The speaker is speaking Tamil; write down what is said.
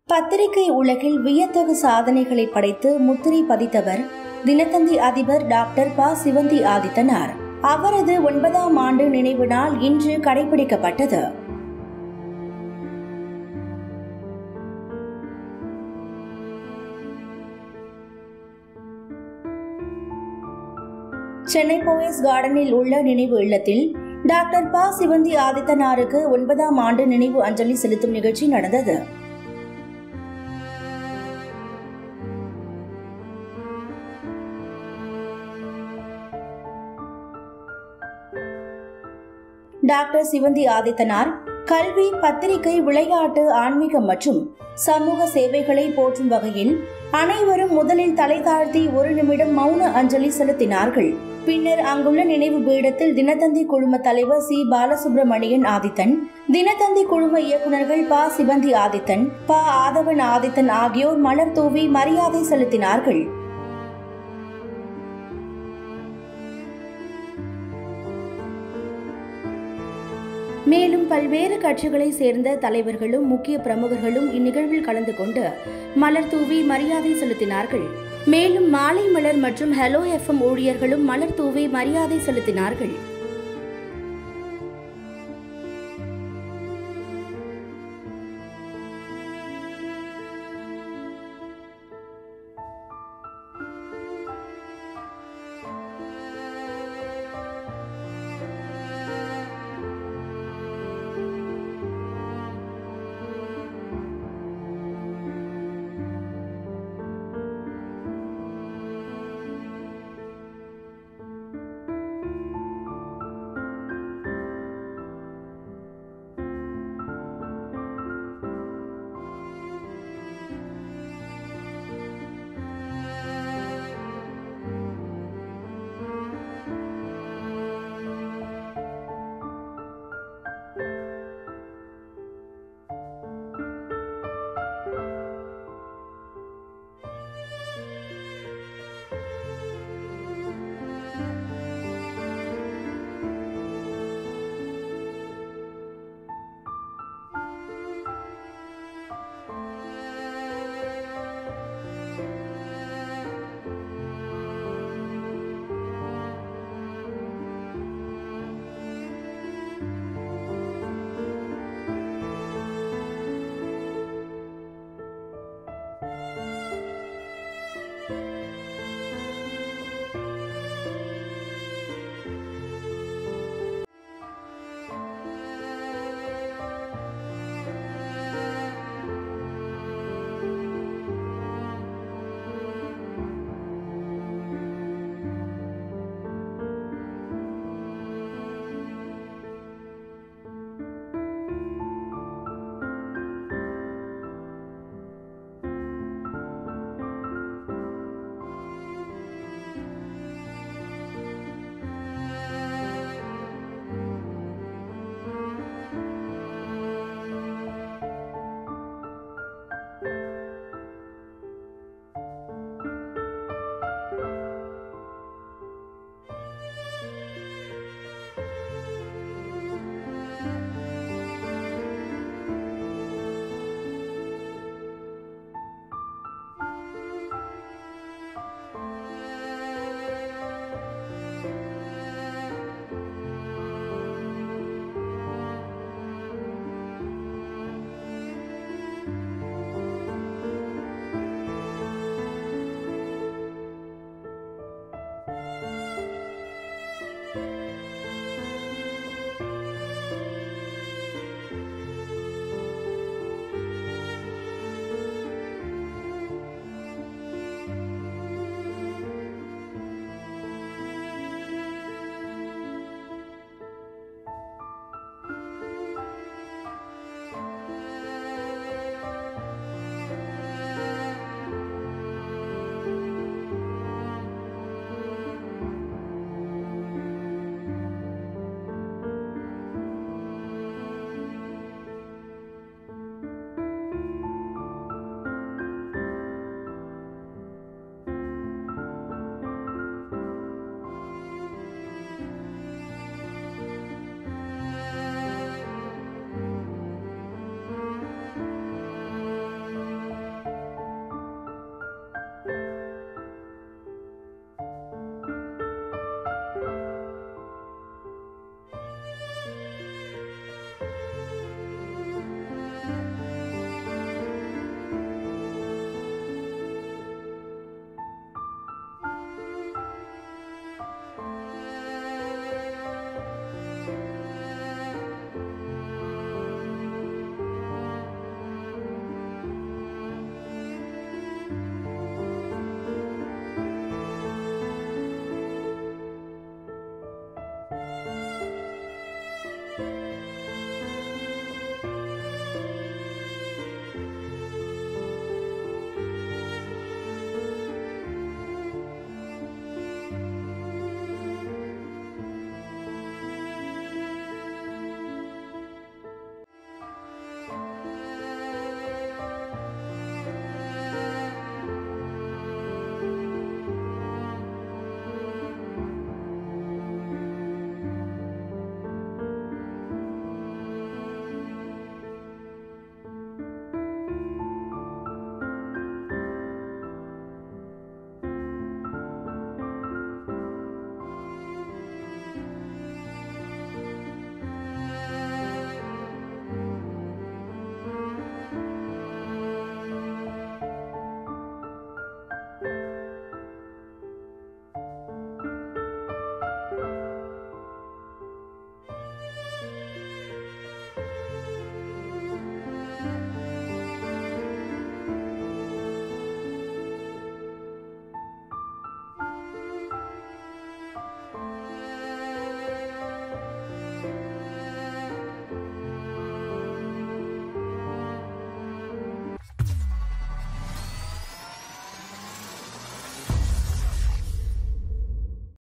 பத்திரிகை உலகில் வியத்தகு சாதனைகளை படைத்து முத்திரை பதித்தவர் தினத்தந்தி அதிபர் டாக்டர் ப சிவந்தி ஆதித்தனார் அவரது ஒன்பதாம் ஆண்டு நினைவு நாள் இன்று கடைபிடிக்கப்பட்டது சென்னை போயஸ் கார்டனில் உள்ள நினைவு இல்லத்தில் டாக்டர் ப சிவந்தி ஆதித்தனாருக்கு ஒன்பதாம் ஆண்டு நினைவு அஞ்சலி செலுத்தும் நிகழ்ச்சி நடந்தது டாக்டர் சிவந்தி ஆதித்தனார் கல்வி பத்திரிகை விளையாட்டு ஆன்மீகம் மற்றும் சமூக சேவைகளை போற்றும் வகையில் அனைவரும் முதலில் தலை தாழ்த்தி ஒரு நிமிடம் மௌன அஞ்சலி செலுத்தினார்கள் பின்னர் அங்குள்ள நினைவு பீடத்தில் தினத்தந்தி குழும தலைவர் சி பாலசுப்ரமணியன் ஆதித்தன் தினத்தந்தி குழும இயக்குநர்கள் ப சிவந்தி ஆதித்தன் ப ஆதவன் ஆதித்தன் ஆகியோர் மலர் தூவி மரியாதை செலுத்தினார்கள் மேலும் பல்வேறு கட்சிகளை சேர்ந்த தலைவர்களும் முக்கிய பிரமுகர்களும் இந்நிகழ்வில் கலந்து கொண்டு மலர் தூவி மரியாதை செலுத்தினார்கள் மேலும் மாலை மலர் மற்றும் ஹலோ எஃப்எம் ஊழியர்களும் மலர் தூவி மரியாதை செலுத்தினார்கள்